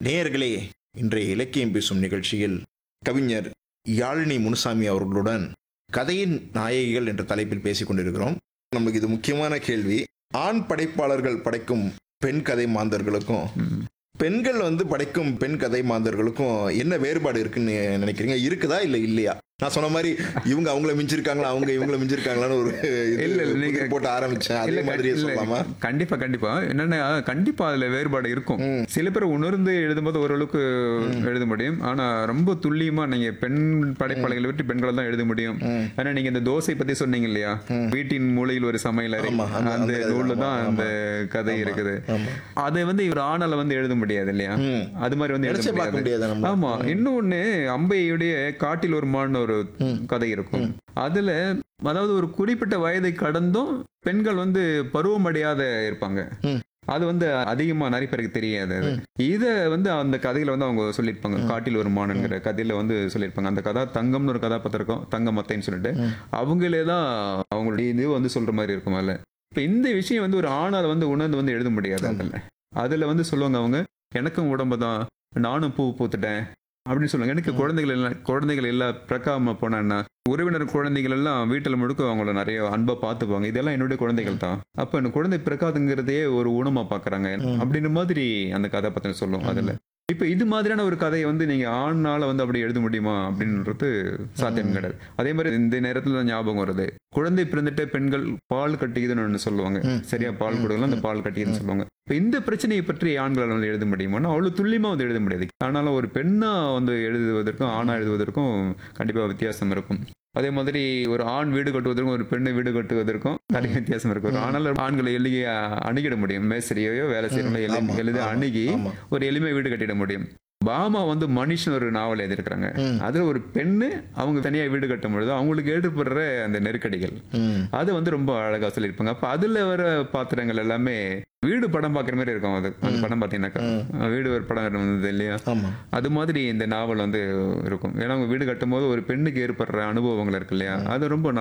நேயர்களே இன்றைய இலக்கியம் பேசும் நிகழ்ச்சியில் கவிஞர் யாழினி முனுசாமி அவர்களுடன் கதையின் நாயகிகள் என்ற தலைப்பில் பேசிக் கொண்டிருக்கிறோம் நமக்கு இது முக்கியமான கேள்வி ஆண் படைப்பாளர்கள் படைக்கும் பெண் கதை மாந்தர்களுக்கும் ம். பெண்கள் வந்து படைக்கும் பெண் கதை மாந்தர்களுக்கும் என்ன வேறுபாடு இருக்குன்னு நினைக்கிறீங்க இருக்குதா இல்ல இல்லையா நான் சொன்ன மாதிரி இவங்க அவங்கள மிஞ்சிருக்காங்களா அவங்க இவங்கள மிஞ்சிருக்காங்களான்னு ஒரு இது இல்ல, இல்ல, நீங்க- புதிர் போட்டு ஆரம்பிச்சேன் அதே இல்ல, மாதிரி இல்ல, சொல்லலாமா கண்டிப்பா கண்டிப்பா என்னன்னா கண்டிப்பா அதுல வேறுபாடு இருக்கும் ம். சில பேர் உணர்ந்து எழுதும்போது ஓரளவுக்கு எழுத முடியும் ஆனா ரொம்ப துல்லியமா நீங்க பெண் படைப்பாளைகளை விட்டு பெண்களை தான் எழுத முடியும் ம். ஆனா நீங்க இந்த தோசை பத்தி சொன்னீங்க இல்லையா வீட்டின் மூலையில் ஒரு சமையல் அறை ஆமா, அந்த- அந்த அந்த- நூல்ல ஆமா, தான் ஆமா. அந்த கதை இருக்குது ஆமா அதை வந்து இவர் ஆணால வந்து எழுத முடியாது இல்லையா ம். அது மாதிரி வந்து எழுத நினைச்சே பார்க்க முடியாது முடியாது நம்ம ஆமா இன்னொன்னு அம்பையுடைய காட்டில் ஒரு மான் ஒரு கதை இருக்கும் அதுல அதாவது ஒரு குறிப்பிட்ட வயதை கடந்தும் பெண்கள் வந்து பருவமடையாத இருப்பாங்க ம். அது வந்து அதிகமா நிறைய பேருக்கு தெரியாது அது. இத வந்து அந்த கதையில வந்து அவங்க சொல்லியிருப்பாங்க காட்டில் ஒரு மானுங்கிற கதையில வந்து சொல்லியிருப்பாங்க அந்த கதா தங்கம்னு ஒரு கதாபாத்திரம் இருக்கும் தங்க மத்தைன்னு சொல்லிட்டு அவங்களே தான் அவங்களுடைய இது வந்து சொல்ற மாதிரி இருக்கும் அதுல இப்ப இந்த விஷயம் வந்து ஒரு ஆணால வந்து உணர்ந்து வந்து எழுத முடியாது அதுல அதுல வந்து சொல்லுவாங்க அவங்க எனக்கும் உடம்பு தான் நானும் பூ பூத்துட்டேன் அப்படின்னு சொல்லுவாங்க எனக்கு குழந்தைகள் எல்லாம் குழந்தைகள் எல்லாம் பிறக்காம போனான்னா உறவினர் குழந்தைகள் எல்லாம் வீட்டில் முழுக்க அவங்கள நிறைய அன்பா பார்த்துப்பாங்க இதெல்லாம் என்னுடைய குழந்தைகள் தான் அப்ப எனக்கு குழந்தை பிறக்காதுங்கிறதையே ஒரு ஊனமா பாக்குறாங்க அப்படின்ற மாதிரி அந்த கதாபாத்திரம் சொல்லும் அதுல இப்ப இது மாதிரியான ஒரு கதையை வந்து நீங்க ஆண்னால வந்து அப்படி எழுத முடியுமா அப்படின்றது சாத்தியம் கிடையாது அதே மாதிரி இந்த நேரத்துல தான் ஞாபகம் வருது குழந்தை பிறந்துட்டு பெண்கள் பால் கட்டிக்குதுன்னு ஒண்ணு சொல்லுவாங்க சரியா பால் கொடுக்கலாம் அந்த பால் கட்டிக்குதுன்னு சொல்லுவாங்க இப்ப இந்த பிரச்சனையை பற்றி ஆண்களால் வந்து எழுத முடியுமான்னா அவ்வளவு துல்லியமா வந்து எழுத முடியாது ஆனாலும் ஒரு பெண்ணா வந்து எழுதுவதற்கும் ஆணா எழுதுவதற்கும் கண்டிப்பா வித்தியாசம் இருக்கும் அதே மாதிரி ஒரு ஆண் வீடு கட்டுவதற்கும் ஒரு பெண்ணை வீடு கட்டுவதற்கும் நிறைய வித்தியாசம் இருக்கு ஒரு ஆணால ஆண்களை எளிய அணுகிட முடியும் மேஸ்திரியோ வேலை செய்யறவங்களோ ஆமா, எளித ஆமா, அணுகி ஆமா. ஒரு எளிமை வீடு கட்டிட முடியும் பாமா வந்து மனுஷன் ஒரு நாவல் எழுதியிருக்கிறாங்க ம். அதுல ஒரு பெண்ணு அவங்க தனியா வீடு கட்டும் பொழுது அவங்களுக்கு ஏற்படுற அந்த நெருக்கடிகள் ம். அது வந்து ரொம்ப அழகா சொல்லியிருப்பாங்க அப்ப அதுல வர பாத்திரங்கள் எல்லாமே வீடு படம் பாக்குற மாதிரி இருக்கும் அது அந்த படம் பாத்தீங்கன்னாக்கா வீடு ஒரு படம் வந்தது இல்லையா ஆமா அது மாதிரி இந்த நாவல் வந்து இருக்கும் ஏன்னா அவங்க வீடு கட்டும் போது ஒரு பெண்ணுக்கு ஏற்படுற அனுபவங்கள் இருக்கு இல்லையா அது ரொம்ப